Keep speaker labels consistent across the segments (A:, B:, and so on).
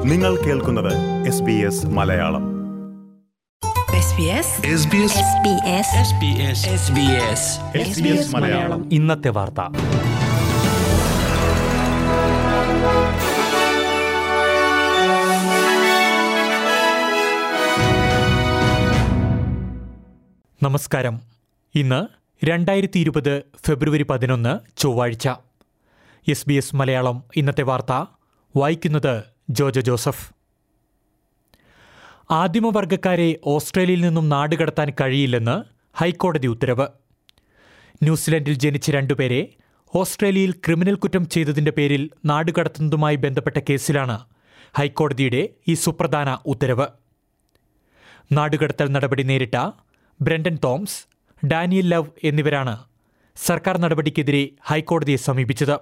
A: നിങ്ങൾ കേൾക്കുന്നത് S B S Malayalam SBS Malayalam
B: ഇന്നത്തെ വാർത്ത നമസ്കാരം ഇന്ന് രണ്ടായിരത്തി ഇരുപത് ഫെബ്രുവരി പതിനൊന്ന് ചൊവ്വാഴ്ച എസ് ബി എസ് മലയാളം ഇന്നത്തെ വാർത്ത വായിക്കുന്നത് ജോജോ ജോസഫ് ആദിമവർഗക്കാരെ ഓസ്ട്രേലിയയിൽ നിന്നും നാടുകടത്താൻ കഴിയില്ലെന്ന് ഹൈക്കോടതി ഉത്തരവ് ന്യൂസിലൻഡിൽ ജനിച്ച രണ്ടുപേരെ ഓസ്ട്രേലിയയിൽ ക്രിമിനൽ കുറ്റം ചെയ്തതിന്റെ പേരിൽ നാടുകടത്തുന്നതുമായി ബന്ധപ്പെട്ട കേസിലാണ് ഹൈക്കോടതിയുടെ ഈ സുപ്രധാന ഉത്തരവ് നാടുകടത്തൽ നടപടി നേരിട്ട ബ്രണ്ടൻ തോംസ് ഡാനിയൽ ലവ് എന്നിവരാണ് സർക്കാർ നടപടിക്കെതിരെ ഹൈക്കോടതിയെ സമീപിച്ചത്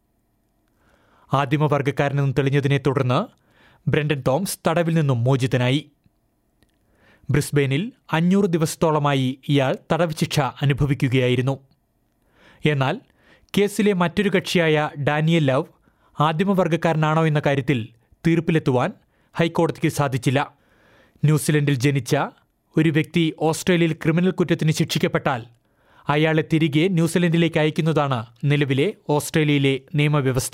B: ആദിമവർഗക്കാരനെന്ന് തെളിഞ്ഞതിനെ തുടർന്ന് ബ്രണ്ടൻ തോംസ് തടവിൽ നിന്നും മോചിതനായി ബ്രിസ്ബെയിനിൽ അഞ്ഞൂറ് ദിവസത്തോളമായി ഇയാൾ തടവ് ശിക്ഷ അനുഭവിക്കുകയായിരുന്നു എന്നാൽ കേസിലെ മറ്റൊരു കക്ഷിയായ ഡാനിയൽ ലവ് ആദിമവർഗക്കാരനാണോ എന്ന കാര്യത്തിൽ തീർപ്പിലെത്തുവാൻ ഹൈക്കോടതിക്ക് സാധിച്ചില്ല ന്യൂസിലൻഡിൽ ജനിച്ച ഒരു വ്യക്തി ഓസ്ട്രേലിയയിൽ ക്രിമിനൽ കുറ്റത്തിന് ശിക്ഷിക്കപ്പെട്ടാൽ അയാളെ തിരികെ ന്യൂസിലൻഡിലേക്ക് അയക്കുന്നതാണ് നിലവിലെ ഓസ്ട്രേലിയയിലെ നിയമവ്യവസ്ഥ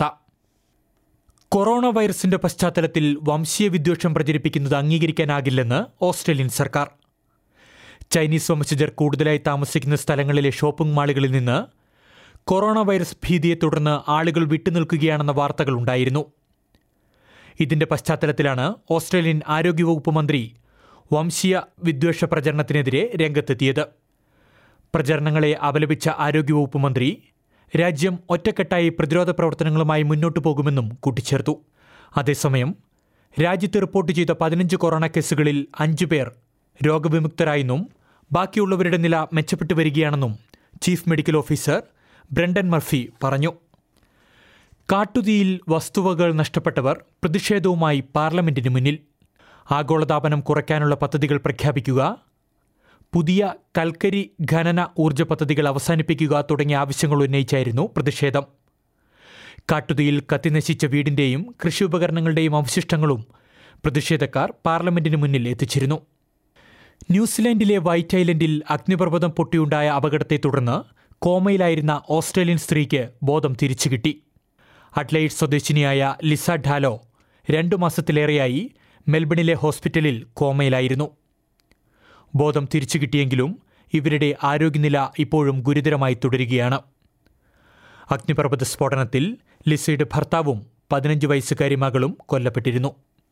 B: കൊറോണ വൈറസിന്റെ പശ്ചാത്തലത്തിൽ വംശീയ വിദ്വേഷം പ്രചരിപ്പിക്കുന്നത് അംഗീകരിക്കാനാകില്ലെന്ന് ഓസ്ട്രേലിയൻ സർക്കാർ ചൈനീസ് വംശജർ കൂടുതലായി താമസിക്കുന്ന സ്ഥലങ്ങളിലെ ഷോപ്പിംഗ് മാളുകളിൽ നിന്ന് കൊറോണ വൈറസ് ഭീതിയെ തുടർന്ന് ആളുകൾ വിട്ടുനിൽക്കുകയാണെന്ന വാർത്തകളുണ്ടായിരുന്നു ഇതിന്റെ പശ്ചാത്തലത്തിലാണ് ഓസ്ട്രേലിയൻ ആരോഗ്യവകുപ്പ് മന്ത്രി വംശീയ വിദ്വേഷ പ്രചരണത്തിനെതിരെ രംഗത്തെത്തിയത് പ്രചരണങ്ങളെ അപലപിച്ച ആരോഗ്യവകുപ്പ് മന്ത്രി രാജ്യം ഒറ്റക്കെട്ടായി പ്രതിരോധ പ്രവർത്തനങ്ങളുമായി മുന്നോട്ടു പോകുമെന്നും കൂട്ടിച്ചേർത്തു അതേസമയം രാജ്യത്ത് റിപ്പോർട്ട് ചെയ്ത പതിനഞ്ച് കൊറോണ കേസുകളിൽ അഞ്ചു പേർ രോഗവിമുക്തരായെന്നും ബാക്കിയുള്ളവരുടെ നില മെച്ചപ്പെട്ടു വരികയാണെന്നും chief medical officer Brendan Murphy പറഞ്ഞു കാട്ടുതീയിൽ വസ്തുവകൾ നഷ്ടപ്പെട്ടവർ പ്രതിഷേധവുമായി പാർലമെന്റിന് മുന്നിൽ ആഗോളതാപനം കുറയ്ക്കാനുള്ള പദ്ധതികൾ പ്രഖ്യാപിക്കുക പുതിയ കൽക്കരി ഖനന ഊർജ്ജ പദ്ധതികൾ അവസാനിപ്പിക്കുക തുടങ്ങിയ ആവശ്യങ്ങൾ ഉന്നയിച്ചായിരുന്നു പ്രതിഷേധം കാട്ടുതീയിൽ കത്തിനശിച്ച വീടിന്റെയും കൃഷി ഉപകരണങ്ങളുടെയും അവശിഷ്ടങ്ങളും പ്രതിഷേധക്കാർ പാർലമെന്റിന് മുന്നിൽ എത്തിച്ചിരുന്നു ന്യൂസിലാൻഡിലെ വൈറ്റ് ഐലൻഡിൽ അഗ്നിപർവ്വതം പൊട്ടിയുണ്ടായ അപകടത്തെ തുടർന്ന് കോമയിലായിരുന്ന ഓസ്ട്രേലിയൻ സ്ത്രീക്ക് ബോധം തിരിച്ചുകിട്ടി അഡ്ലൈഡ് സ്വദേശിനിയായ ലിസ ഡാലോ രണ്ടു മാസത്തിലേറെയായി മെൽബണിലെ ഹോസ്പിറ്റലിൽ കോമയിലായിരുന്നു ബോധം തിരിച്ചു കിട്ടിയെങ്കിലും ഇവരുടെ ആരോഗ്യനില ഇപ്പോഴും ഗുരുതരമായി തുടരുകയാണ് അഗ്നിപർവ്വത സ്ഫോടനത്തിൽ ലിസയുടെ ഭർത്താവും പതിനഞ്ച് വയസ്സുകാരി മകളും കൊല്ലപ്പെട്ടിരുന്നു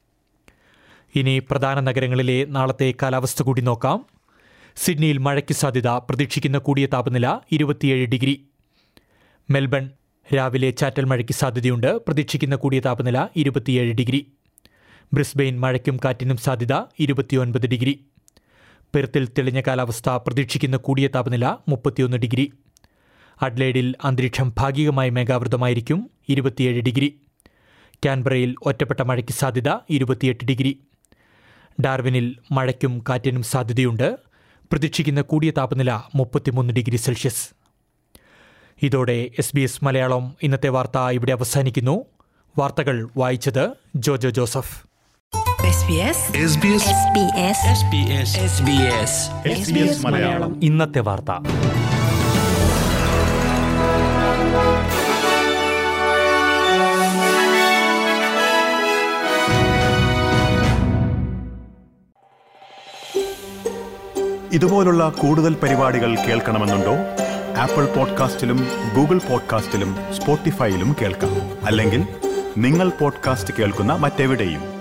B: ഇനി പ്രധാന നഗരങ്ങളിലെ നാളത്തെ കാലാവസ്ഥ കൂടി നോക്കാം സിഡ്നിയിൽ മഴയ്ക്ക് സാധ്യത പ്രതീക്ഷിക്കുന്ന കൂടിയ താപനില ഇരുപത്തിയേഴ് ഡിഗ്രി മെൽബൺ രാവിലെ ചാറ്റൽ മഴയ്ക്ക് സാധ്യതയുണ്ട് പ്രതീക്ഷിക്കുന്ന കൂടിയ താപനില ഇരുപത്തിയേഴ് ഡിഗ്രി ബ്രിസ്ബെയിൻ മഴയ്ക്കും കാറ്റിനും സാധ്യത ഇരുപത്തിയൊൻപത് ഡിഗ്രി പെർത്തിൽ തെളിഞ്ഞ കാലാവസ്ഥ പ്രതീക്ഷിക്കുന്ന കൂടിയ താപനില മുപ്പത്തിയൊന്ന് ഡിഗ്രി അഡ്ലേഡിൽ അന്തരീക്ഷം ഭാഗികമായി മേഘാവൃതമായിരിക്കും ഇരുപത്തിയേഴ് ഡിഗ്രി കാൻബറയിൽ ഒറ്റപ്പെട്ട മഴയ്ക്ക് സാധ്യത ഇരുപത്തിയെട്ട് ഡിഗ്രി ഡാർവിനിൽ മഴയ്ക്കും കാറ്റിനും സാധ്യതയുണ്ട് പ്രതീക്ഷിക്കുന്ന കൂടിയ താപനില മുപ്പത്തിമൂന്ന് ഡിഗ്രി സെൽഷ്യസ് ഇതോടെ എസ് ബി എസ് മലയാളം ഇന്നത്തെ വാർത്ത ഇവിടെ അവസാനിക്കുന്നു വാർത്തകൾ വായിച്ചത് ജോജോ ജോസഫ്
A: SBS മലയാളം
B: ഇന്നത്തെ വാർത്ത
A: ഇതുപോലുള്ള കൂടുതൽ പരിപാടികൾ കേൾക്കണമെന്നുണ്ടോ ആപ്പിൾ പോഡ്കാസ്റ്റിലും ഗൂഗിൾ പോഡ്കാസ്റ്റിലും സ്പോട്ടിഫൈയിലും കേൾക്കാം അല്ലെങ്കിൽ നിങ്ങൾ പോഡ്കാസ്റ്റ് കേൾക്കുന്ന മറ്റെവിടെയും